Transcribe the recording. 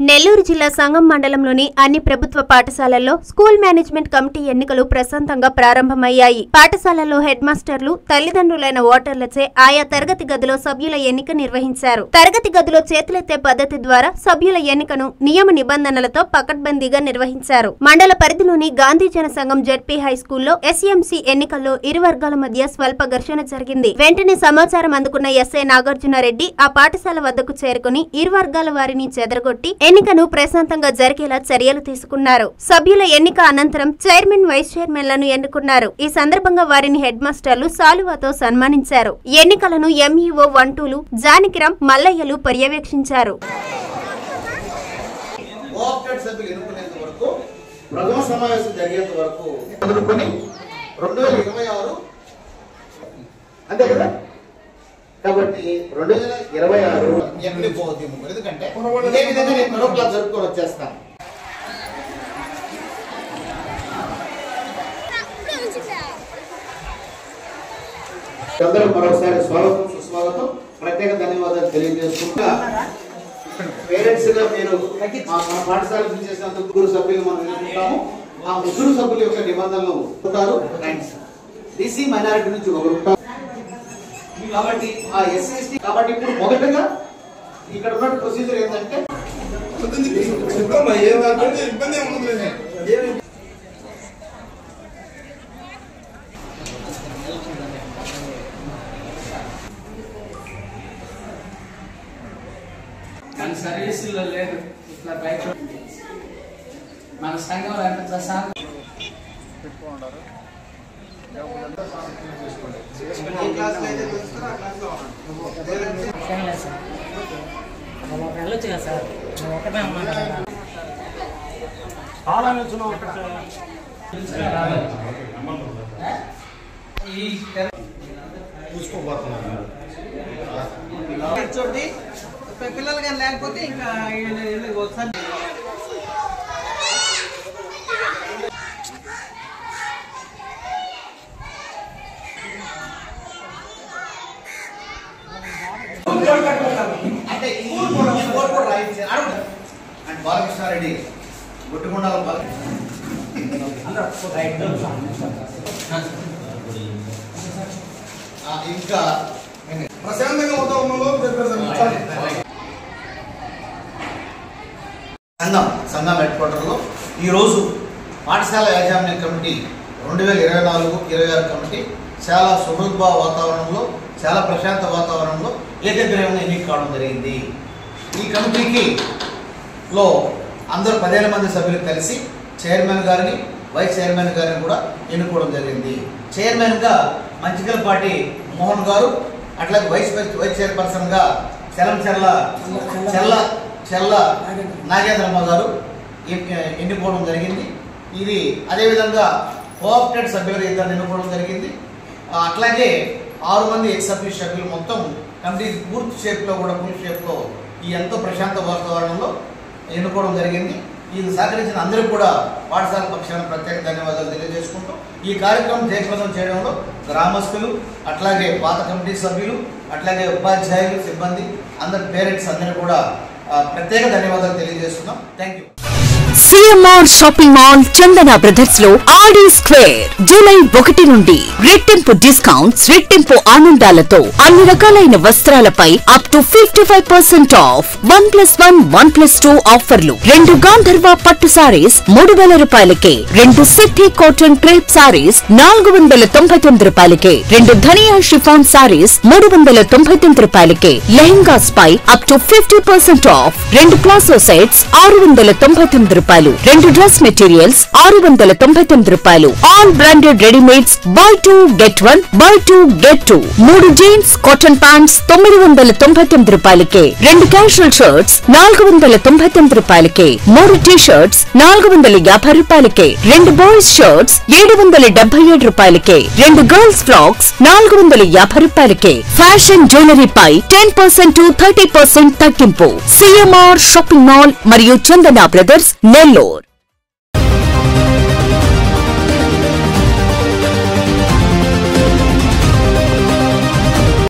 నెల్లూరు జిల్లా సంగం మండలంలోని అన్ని ప్రభుత్వ పాఠశాలల్లో స్కూల్ మేనేజ్మెంట్ కమిటీ ఎన్నికలు ప్రశాంతంగా ప్రారంభమయ్యాయి పాఠశాలల్లో హెడ్ మాస్టర్లు తల్లిదండ్రులైన ఓటర్లచే ఆయా తరగతి గదిలో సభ్యుల ఎన్నిక నిర్వహించారు తరగతి గదిలో చేతులెత్తే పద్ధతి ద్వారా సభ్యుల ఎన్నికను నియమ నిబంధనలతో పకడ్బందీగా నిర్వహించారు మండల పరిధిలోని గాంధీ జన సంఘం జెడ్పీ హై స్కూల్లో ఎస్ఎంసీ ఎన్నికల్లో ఇరు వర్గాల మధ్య స్వల్ప ఘర్షణ జరిగింది వెంటనే సమాచారం అందుకున్న ఎస్ఐ నాగార్జునారెడ్డి ఆ పాఠశాల వద్దకు చేరుకుని ఇరు వర్గాల వారిని చెదరగొట్టి ఎన్నికను ప్రశాంతంగా జరిగేలా చర్యలు తీసుకున్నారు సభ్యుల ఎన్నిక అనంతరం చైర్మన్ వైస్ చైర్మన్లను ఎన్నుకున్నారు ఈ సందర్భంగా వారిని హెడ్ మాస్టర్లు సాలువాతో సన్మానించారు ఎన్నికలను ఎంఈఓ వన్ టూలు జానకిరాం మల్లయ్యలు పర్యవేక్షించారు కోఆప్టెడ్ సభ్యులు ఎన్నుకునేంత వరకు ప్రథమ సమావేశం జరిగేంత వరకు ఎదుర్కొని రెండు వేల ఇరవై ఆరు అంతే కదా కాబట్టి రెండు వేల ఇరవై ఆరు ఎక్కడికి పోవద్దు ముగ్గురు. ఎందుకంటే ఇదే విధంగా నేను మరో క్లాస్ జరుపుకొని వచ్చేస్తాను అందరూ మరొకసారి స్వాగతం సుస్వాగతం ప్రత్యేక ధన్యవాదాలు తెలియజేసుకుంటా పేరెంట్స్ గా మీరు మా మా పాఠశాలకు చేసినంత ముగ్గురు సభ్యులు మనం ఎన్నుకుంటాము ఆ ముగ్గురు సభ్యుల యొక్క నిబంధనలు ఉంటారు బీసీ మైనారిటీ నుంచి ఒకరు ఉంటారు కాబట్టి ఆ ఎస్సీ కాబట్టి ఇప్పుడు మొదటగా ఇక్కడ ఉన్న ప్రొసీజర్ ఏంటంటే చెప్పమ్మా ఏం కాకపోతే ఇబ్బంది ఏముంది మన సర్వీసుల్లో లేదు ఇట్లా బయట మన సంఘంలో ఎంత ప్రశాంతం ఏ క్లాస్లో అయితే తెలుస్తారో ఆ క్లాస్లో ఉండండి. చేయలేదు సార్ ఒక వెళ్ళొచ్చు కదా సార్ నేను ఒక్కటే ఉన్నాను కదా ఈ చూడండి పిల్లలు కానీ లేకపోతే ఇంకా వీళ్ళు- వీళ్ళు ఒకసారి అంటే ఈ ఈ బోర్డు కూడా రాయించారు అడుగు. అండ్ బాలకృష్ణారెడ్డి గుట్టుకొండాల బాలకృష్ణ ఆ, ఇంకా ప్రశాంతంగా అవుతా ఉన్నాలో సంఘం సంఘం హెడ్ క్వార్టర్లో ఈరోజు పాఠశాల యాజమాన్య కమిటీ రెండు వేల ఇరవై నాలుగు ఇరవై ఆరు కమిటీ చాలా సుహృద్భావ వాతావరణంలో చాలా ప్రశాంత వాతావరణంలో ఏకగ్రీవంగా ఎన్నిక కావడం జరిగింది ఈ కమిటీకి లో అందరూ పదిహేను మంది సభ్యులు కలిసి చైర్మన్ గారిని వైస్ చైర్మన్ గారిని కూడా ఎన్నుకోవడం జరిగింది చైర్మన్గా మంచికలపాటి మోహన్ గారు అట్లాగే వైస్ వైస్ చైర్పర్సన్గా చలం చెల్ల చెల్ల చెల్ల నాగేంద్రమ్మ గారు ఎన్- ఎన్నుకోవడం జరిగింది ఇది అదేవిధంగా కోఆప్టెడ్ సభ్యులు ఇద్దరు ఎన్నుకోవడం జరిగింది ఆ, అట్లాగే ఆరు మంది ఎక్స్ సర్వీస్ సభ్యులు మొత్తం కమిటీ పూర్తి షేప్లో కూడా ఫుల్ షేప్లో ఈ ఎంతో ప్రశాంత వాతావరణంలో ఎన్నుకోవడం జరిగింది ఇది సహకరించిన అందరికీ కూడా పాఠశాల పక్షాన ప్రత్యేక ధన్యవాదాలు తెలియజేసుకుంటూ ఈ కార్యక్రమం జయప్రదం చేయడంలో గ్రామస్తులు అట్లాగే పాత కమిటీ సభ్యులు అట్లాగే ఉపాధ్యాయులు సిబ్బంది అందరి పేరెంట్స్ అందరికీ కూడా ఆ, ప్రత్యేక ధన్యవాదాలు తెలియజేస్తున్నాం thank you CMR shopping mall Chandana brothers లో ఆడి స్క్వేర్ జూలై ఒకటి నుండి రెట్టింపు డిస్కౌంట్స్ రెట్టింపు ఆనందాలతో అన్ని రకాలైన వస్త్రాలపై up to fifty five percent off one plus one one plus two ఆఫర్లు రెండు గాంధర్వ పట్టు సారీస్ మూడు వేల రూపాయలకే రెండు సిద్ధి కాటన్ క్రేప్ సారీస్ నాలుగు వందల తొంభై తొమ్మిది రూపాయలకే రెండు ధనియా షిఫాన్ సారీస్ మూడు వందల తొంభై తొమ్మిది రూపాయలకే లెహంగాస్ పై up to fifty percent off రెండు ప్లాసో సెట్స్ ఆరు వందల తొంభై తొమ్మిది రూపాయలు రెండు డ్రెస్ మెటీరియల్స్ ఆరు వందల తొంభై తొమ్మిది రూపాయలు all branded readymades buy two get one buy two get two మూడు జీన్స్ కాటన్ ప్యాంట్స్ తొమ్మిది వందల తొంభై తొమ్మిది రూపాయలకే రెండు క్యాషువల్ షర్ట్స్ నాలుగు వందల తొంభై తొమ్మిది రూపాయలకే మూడు టీ షర్ట్స్ నాలుగు వందల యాభై రూపాయలకే రెండు బాయ్స్ షర్ట్స్ ఏడు వందల డెబ్బై ఏడు రూపాయలకే రెండు గర్ల్స్ ఫ్రాక్స్ నాలుగు వందల యాభై రూపాయలకే ఫ్యాషన్ జ్యువెలరీ పై ten percent to thirty percent తగ్గింపు సిఎంఆర్ షాపింగ్ మాల్ మరియు చందన బ్రదర్స్ నెల్లూరు